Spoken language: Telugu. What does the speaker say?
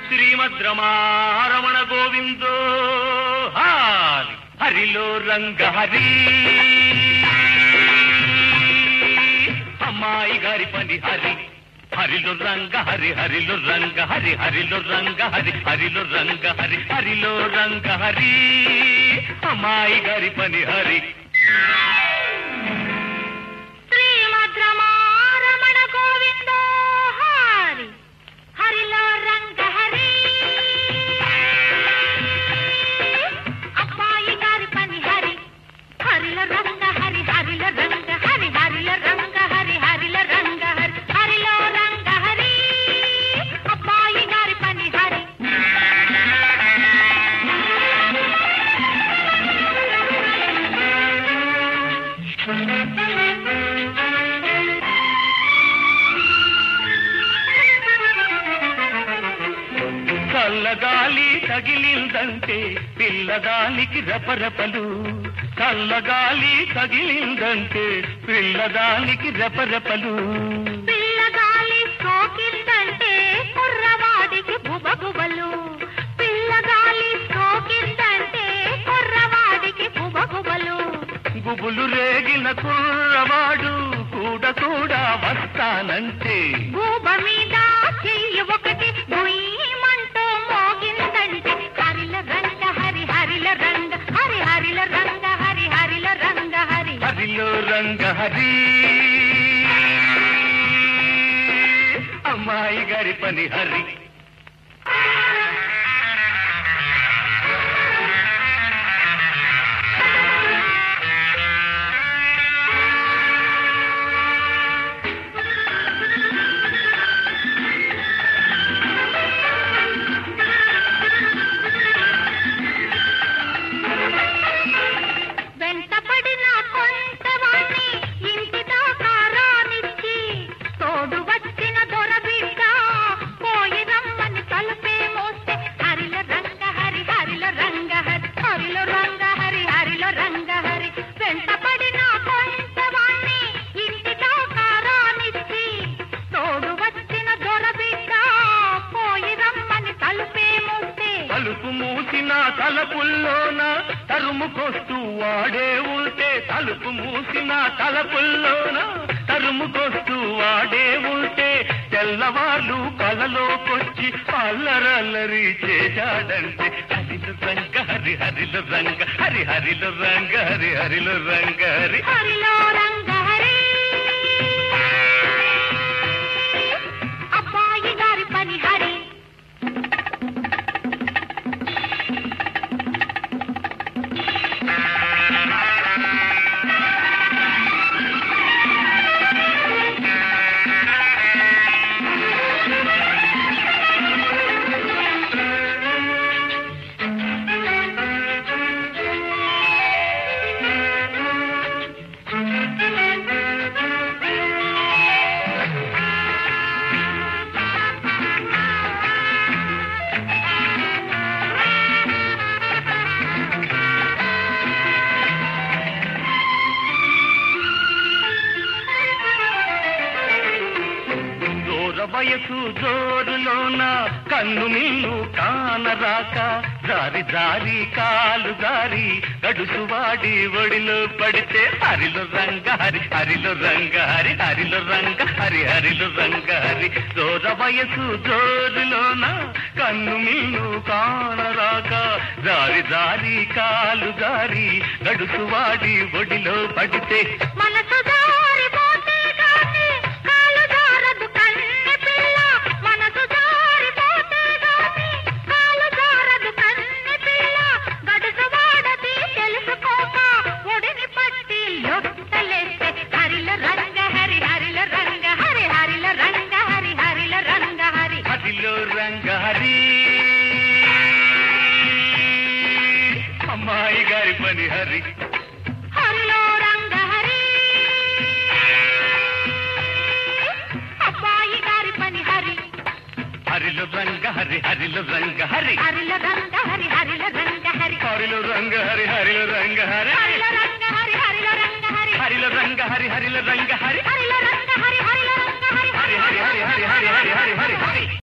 శ్రీమద్ రమారమణ గోవిందో హారి హరిలో రంగ హరి అమ్మాయి గారి పని హరి హరిలో రంగ హరి హరిలో రంగ హరి హరిలో రంగ హరి హరిలో రంగ హరి హరిలో రంగ హరి అమ్మాయి గారి పని హరి శ్రీమద్రమారమణ గోవిందో హరి హరిలో రంగ హరి అబ్బాయి గారి పని హరి హరిలో రంగ హరి హరిలో రంగ హరి హరిలో రంగ హరి హరిలో రంగ హరి హరిలో రంగ హరి అబ్బాయి గారి పని హరి చల్లగాలి తగిలిందంటే పిల్లదానికి రెపరెపలు చల్లగాలి తగిలిందంటే పిల్లదానికి రెపరెపలు పిల్లగాలి సోకిందంటే కుర్రవాడికి బుబగుబలు పిల్లగాలి సోకిందంటే కుర్రవాడికి బుబగుబలు గుబులు రేగిన కుర్రవాడు కూడా కూడా వస్తానంటే గూబ మీద చెయ్యి ఒకటి గుయ్యమంటూ మోగిందంటే హరిల రంగ హరి హరిల రంగ హరి హరిల రంగ హరి హరిల రంగ హరి హరిలో రంగ హరి అమ్మాయి గారి పని హరి వెంటపడిన కొంతవాణ్ణి ఇంటి దాకా రానిచ్చి తోడు వచ్చిన దొరబిడ్డ పోయి రమ్మని తలుపే మోస్తే హరిల రంగ హరి హరిల రంగ హరి హరిలో రంగ హరి హరిలో రంగ హరి వెంటపడిన కొంతవాణ్ణి ఇంటి దాకా రానిచ్చి తోడు వచ్చిన దొరబిడ్డ పోయి రమ్మని తలుపే మోస్తే తలుపు మూసిన తలపుల్లోన తరుముకొస్తూ వాడే ఉంటే తలుపు మూసిన తలపుల్లోన తరుముకొస్తూ వాడే ఉంటే తెల్లవాళ్ళు కలలోకొచ్చి అల్లరల్లరి చేశాడంటే హరిలు రంగ హరి హరిలు రంగ హరి హరిలు రంగ హరి హరిలు రంగ హరి హరిలో రంగ హరి అబ్బాయి గారి పని హరి దూర వయసు జోరులోన కన్ను మిల్లు కానరాక జారి జారి కాలు జారి గడుసు వాడి ఒడిలో పడితే హరిలో రంగ హరి హరిలో రంగ హరి హరిలో రంగ హరి హరిలో రంగ హరి దూర వయసు జోరులోన కన్ను మిల్లు కానరాక జారి జారి కాలు జారి గడుసు వాడి ఒడిలో పడితే మనసు జారిపోతే గాని కాలు జారదు కన్నె పిల్ల మనసు జారిపోతే గాని కాలు జారదు కన్నె పిల్ల గడుసు వాడది తెలుసుకోక ఒడిని పట్టి లొట్టలేస్తే హరిల రంగ హరి హరిల రంగ హరి హరిల రంగ హరి హరిల రంగ హరి హరిలో రంగ హరి అమ్మాయి గారి పని హరి హరిలో రంగ హరి అబ్బాయి గారి పని హరి హరిలో రంగ హరి హరిలో రంగ హరి హరిల రంగ హరి హరిల రంగ హరి హరిలో రంగ హరి హరిలో రంగ హరి హరిల రంగ హరి హరిల రంగ హరి హరిలో రంగ హరి హరిలో రంగ హరి హరిల రంగ హరి హరిల రంగ హరి హరి హరి హరి హరి హరి హరి హరి హరి హరి